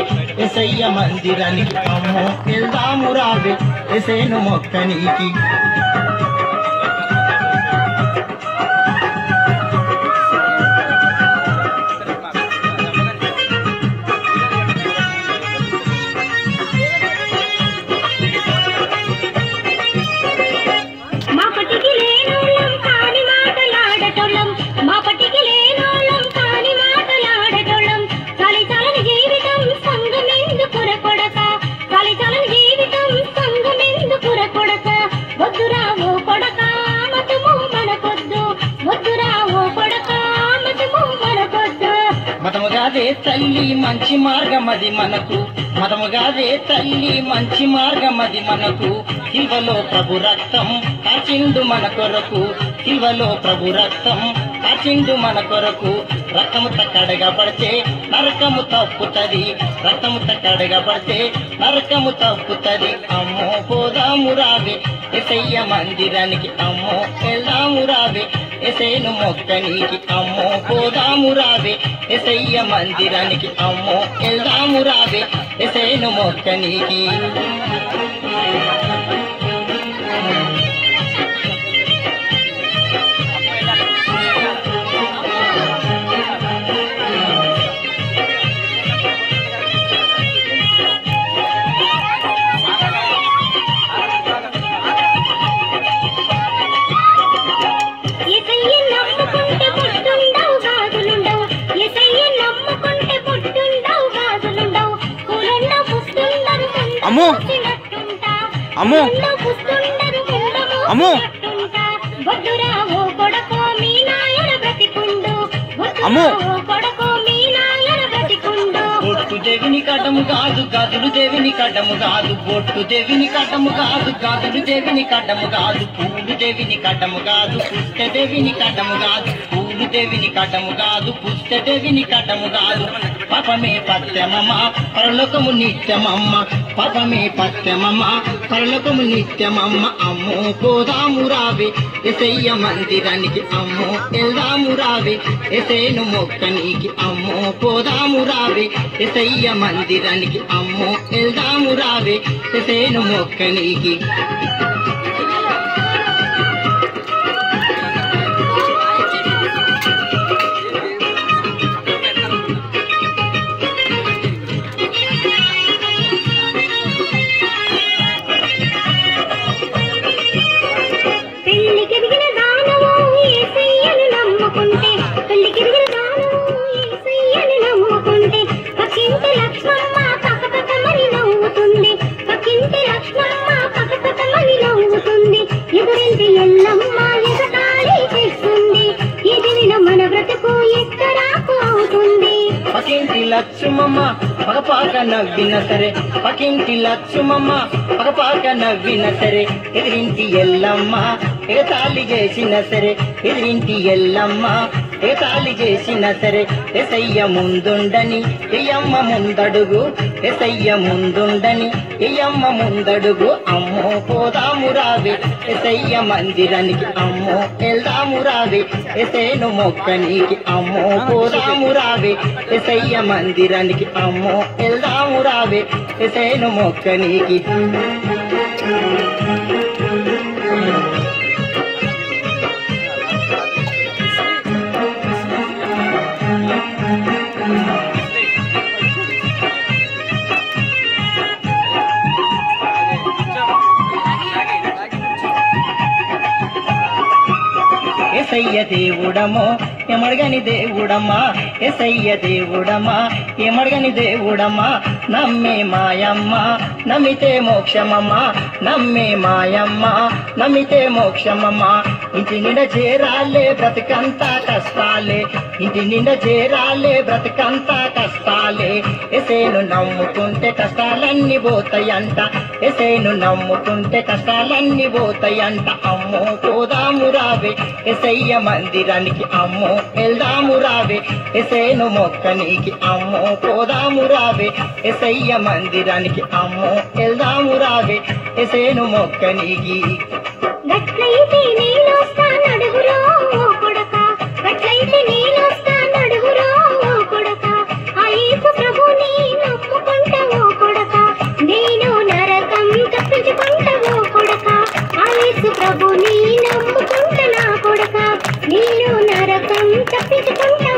ఎసయ్య మందిరానికి అమ్మో వెళ్దాము రావే ఎసేను మొక్క నీకి మా పటికి లేనోళ్ళం కాని మాటలాడటోళ్ళం మా పటికి లేనోళ్ళం కాని మాటలాడటోళ్ళం చాలి చాలని జీవితం సంగమెందు కొరకొడక చాలి చాలని జీవితం సంగమెందు కొరకొడక వద్దురావో కొడక మతము మనకొద్దు వద్దురావో కొడక మతము మనకొద్దు మతము కాదే తల్లి మంచి మార్గం అది మనకు మతము కాదే తల్లి మంచి మార్గం అది మనకు శివలో ప్రభు రక్తం కాచిండు మన కొరకు శివలో ప్రభు రక్తం కాచిండు మన కొరకు రక్తము తక్కడగా పడితే నరకము తప్పుతది రక్తము తక్కడగా పడితే నరకము తప్పుతది అమ్మో పోదాము రావే ఎసయ్య మందిరానికి అమ్మో వెళ్దాము రావే ఎసేను మొక్క నీకి అమ్మో పోదాము రావే ఎసయ్య మందిరానికి అమ్మో వెళ్దాము రావే ఎసేను మొక్క నీకి ఎసయ్య నమ్ముకుంటే పుట్టుండవు గాజులుండవు ఎసయ్య నమ్ముకుంటే పుట్టుండవు గాజులుండవు కూలుండవు పుస్తుండరు అమ్మో! అమ్మో! అమ్మో! వద్దురావో కొడకో మీ నాయన బ్రతికుండు అమ్మో! వద్దురావో కొడకో మీ నాయన బ్రతికుండు బొట్టు దేవిని కటము కాదు గదులు దేవిని కటము కాదు బొట్టు దేవిని కటము కాదు గదులు దేవిని కటము కాదు పూలు దేవిని కటము కాదు పుష్ట దేవిని కటము కాదు పూలు దేవిని కటము కాదు పుష్ట దేవిని కటము కాదు పాపమే పత్యమమ్మ పరలోకము నిత్యమమ్మ పాపమే పత్యమమ్మ పరలోకము నిత్యమమ్మ అమ్మో పోదాము రావే ఎసయ్య మందిరానికి అమ్మో వెళ్దాము రావే ఎసేను మొక్క నీకి అమ్మో పోదాము రావే ఎసయ్య మందిరానికి అమ్మో వెళ్దాము రావే ఎసేను మొక్క నీకి పెళ్లికి ఎదిగిన దానవు యేసయ్యను నమ్ముకుంటే పెళ్లికి ఎదిగిన దానవు యేసయ్యను నమ్ముకుంటే పక్కింటి లక్ష్మమ్మ పకపకమని నవ్వుతుంది పక్కింటి లక్ష్మమ్మ పకపకమని నవ్వుతుంది ఎదురింటి ఎల్లమ్మ ఎగతాళి చేస్తుంది ఎదిరిన మన బ్రతుకు ఎక్కరాకు అవుతుంది పకింటి లక్ష్మమ్మ పగపాక నవ్విన సరే పకింటి లక్ష్మమ్మ పగపాక నవ్విన సరే ఎదిరింటి ఎల్లమ్మ ఎగతాళి చేసిన సరే ఎదిరింటి ఎల్లమ్మ ఎగతాళి చేసిన సరే ఎసయ్య ముందుండని ఎయ్యమ్మ ముందడుగు ఎసయ్య ముందుండని ఎయ్యమ్మ ముందడుగు అమ్మో పోదాము రావే ఎసయ్య మందిరానికి అమ్మో వెళ్దాము రావే ఎసేను మొక్క నీకి అమ్మో పోదాము రావే ఎసయ్య మందిరానికి అమ్మో వెళ్దాము రావే ఎసేను మొక్క నీకి ఎసయ్య దేవుడమో ఎమడగని దేవుడమ్మా ఎసయ్య దేవుడమ్మా ఎమడగని దేవుడమ్మా నమ్మే మాయమ్మ నమ్మితే మోక్షమమ్మ నమ్మే మాయమ్మ నమ్మితే మోక్షమమ్మ ఇంటి నిండా చేరాలే బ్రతికంతా కష్టాలే ఇంటి నిండా చేరాలే బ్రతికంతా కష్టాలే ఎసేను నమ్ముకుంటే కష్టాలన్నీ పోతాయంట ఎసేను నమ్ముకుంటే కష్టాలన్నీ పోతాయంట అమ్మో పోదాము రావే ఎసయ్య మందిరానికి అమ్మో వెళ్దాము రావే ఎసేను మొక్క నీకి అమ్మో పోదాము రావే ఎసయ్య మందిరానికి అమ్మో వెళ్దాము రావే ఎసేను మొక్క నీకి గట్లయితే నేనొస్తా నడుగురో ఓ కొడక గట్లయితే నేనొస్తా నడుగురో ఓ కొడక ఆ యేసు ప్రభుని నమ్ముకుంటే నమ్ముకుంటా